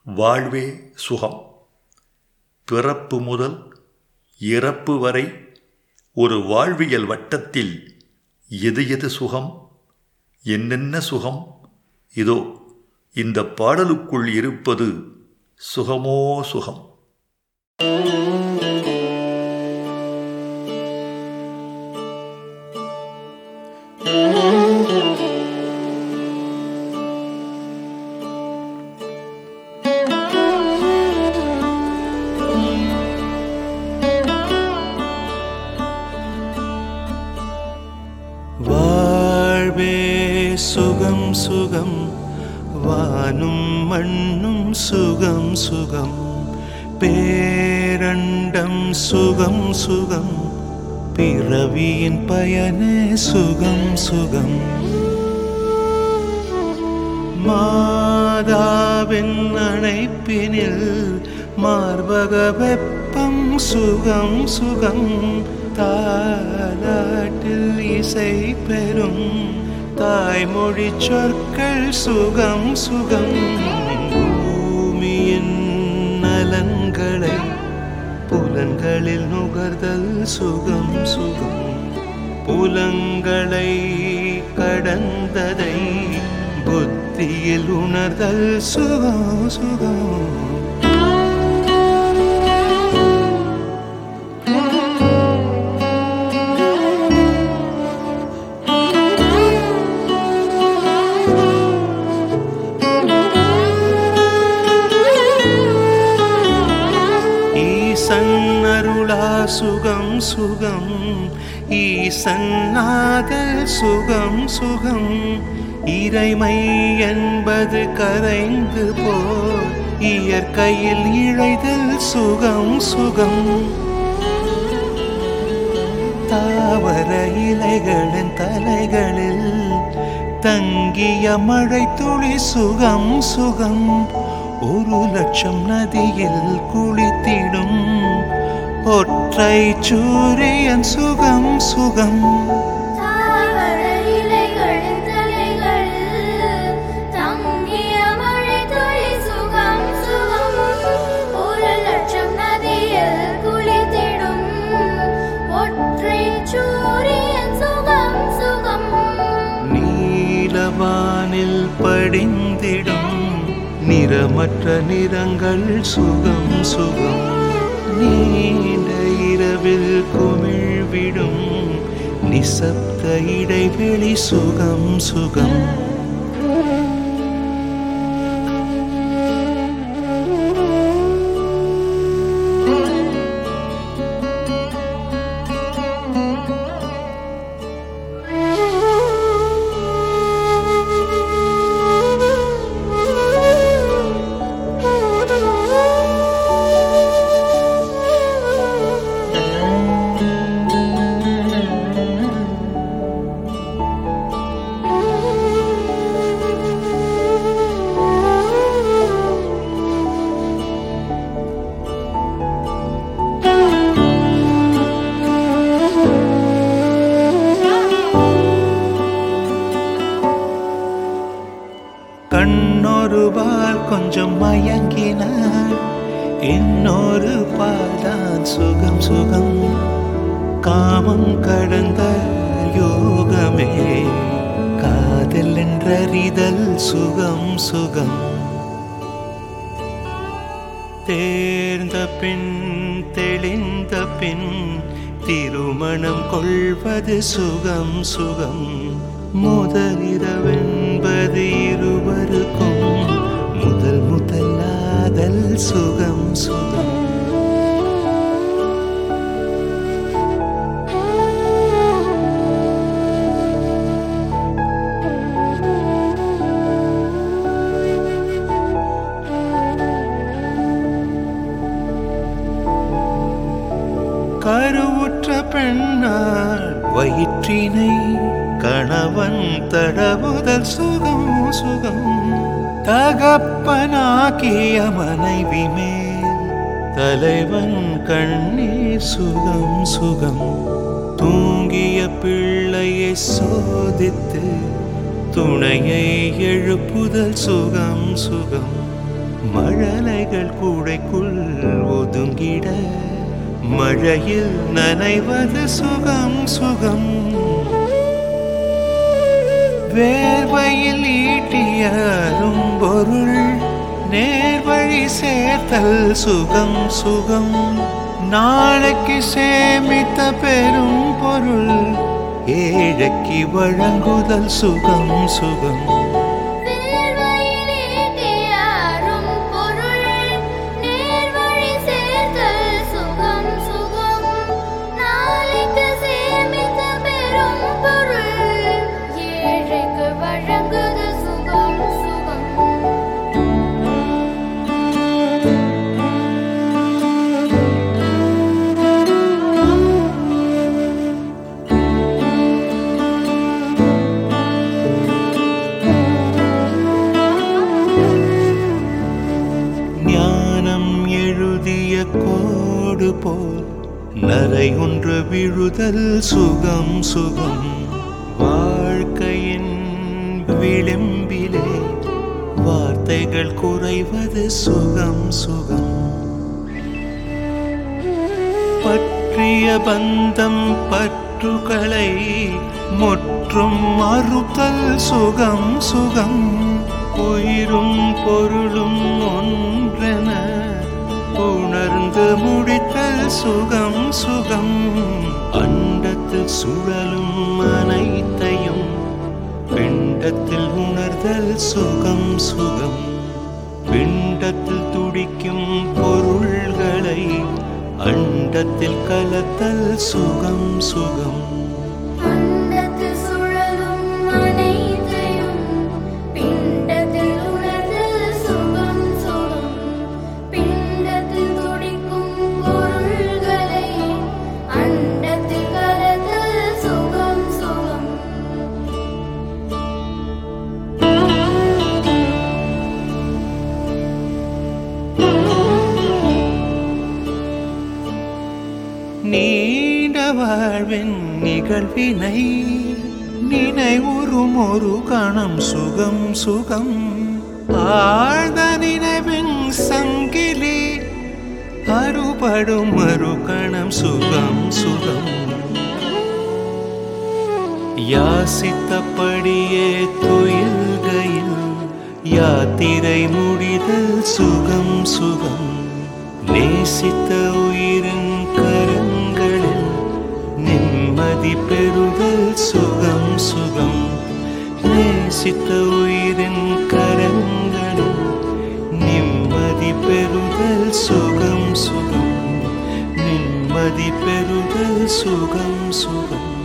வாழ்வே சுகம் பிறப்பு முதல் இறப்பு வரை ஒரு வாழ்வியல் வட்டத்தில் எது எது சுகம் என்னென்ன சுகம் இதோ இந்த பாடலுக்குள் இருப்பது சுகமோ சுகம் வாழ்வே சுகம் சுகம் வானும் மண்ணும் சுகம் சுகம் பேரண்டம் சுகம் சுகம் பிறவியின் பயனே சுகம் சுகம் மாதாவின் அணைப்பினில் மார்பக வெப்பம் சுகம் சுகம் தாலாட்டில் இசை பெறும் தாய்மொழி சொற்கள் சுகம் சுகம் பூமியின் நலன்களை புலன்களில் நுகர்தல் சுகம் சுகம் புலங்களை கடந்ததை புத்தியில் உணர்தல் சுகம் சுகம் ஈசன் அருளா சுகம் சுகம் ஈசன் நாதல் சுகம் சுகம் இறைமை என்பது கரைந்து போர் இயற்கையில் இழைதல் சுகம் சுகம் தாவர இலைகளின் தலைகளில் தங்கிய மழை துளி சுகம் சுகம் ஒரு லட்சம் நதியில் குளித்திடும் ஒற்றை சூரியன் சுகம் சுகம் தாவர இலைகளின் தலைகளில் தங்கிய மழைத்துளி சுகம் சுகம். ஒரு லட்சம் நதியில் குளித்திடும் ஒற்றைச் சூரியன் சுகம் சுகம். நீலவானில் படிந்திடும் நிறமற்ற நிறங்கள் சுகம் சுகம் நீண்ட இரவில் குமிழ்விடும் நிசப்த இடைவெளி சுகம் சுகம் கண்ணொரு பால் கொஞ்சம் மயங்கினாள் இன்னொரு பால் தான் சுகம் சுகம் காமம் கடந்த யோகமே காதல் என்றறிதல் சுகம் சுகம் தேர்ந்த பின் தெளிந்த பின் திருமணம் கொள்வது சுகம் சுகம் முதலிரவென்பது இருவருக்கும் முதல் முதலாதல் சுகம் சுகம் கருவுற்ற பெண்ணாள் வயிற்றினை கணவன் தடவுதல் சுகம் சுகம் தகப்பனாக்கிய மனைவி மேல் தலைவன் கண்ணீர் சுகம் சுகம் தூங்கிய பிள்ளையை சோதித்து துணையை எழுப்புதல் சுகம் சுகம் மழலைகள் கூடைக்குள் ஒதுங்கிட மழையில் நனைவது சுகம் சுகம் வேர்வையில் ஈட்டிய அரும்பொருள் நேர்வழி சேர்த்தல் சுகம் சுகம் நாளைக்கு சேமித்த பெரும் பொருள் ஏழைக்கு வழங்குதல் சுகம் சுகம் வேர்வையிலேட்டியாரும் பொருள் நேர்வழி சேர்த்தல் சுகம் சுகம் நாளைக்கு சேமித்த பெரும் பொருள் ஏழைக்கு வழங்குது சுகம் சுகம் ஞானம் எழுதிய கோடு போல் நரை ஒன்று விழுதல் சுகம் சுகம் வாழ்க்கையின் விளிம்பிலே வார்த்தைகள் குறைவது சுகம் சுகம் பற்றிய பந்தம் பற்றுகளை முற்றும் மறுத்தல் சுகம் சுகம் உயிரும் பொருளும் ஒன்றென உணர்ந்து முடித்தல் சுகம் சுகம் அண்டத்தில் சுழலும் அனைத்தையும் பிண்டத்தில் உணர்தல் சுகம் சுகம் பிண்டத்தில் துடிக்கும் பொருள்களை அண்டத்தில் கலத்தல் சுகம் சுகம் அண்டத்தில் சுழலும் அனைத்தையும் பிண்டத்தில் உணர்தல் சுகம் சுகம் பிண்டத்தில் துடிக்கும் பொருள்களை அண்டத்தில் கலத்தல் சுகம் சுகம் நீண்ட வாழ்வின் நிகழ்வினை நினைவுறும் ஒரு கணம் சுகம் சுகம் ஆழ்ந்த நினைவின் சங்கிலி அறுபடும் மறு கணம் சுகம் சுகம் யாசித்தபடியே துயில்கையில் யாத்திரை முடிதல் சுகம் சுகம் நேசித்த உயிரின் கரங்களில் நிம்மதி பெறுதல் சுகம் சுகம் நேசித்த உயிரின் கரங்களில் நிம்மதி பெறுதல் சுகம் சுகம் நிம்மதி பெறுதல் சுகம் சுகம்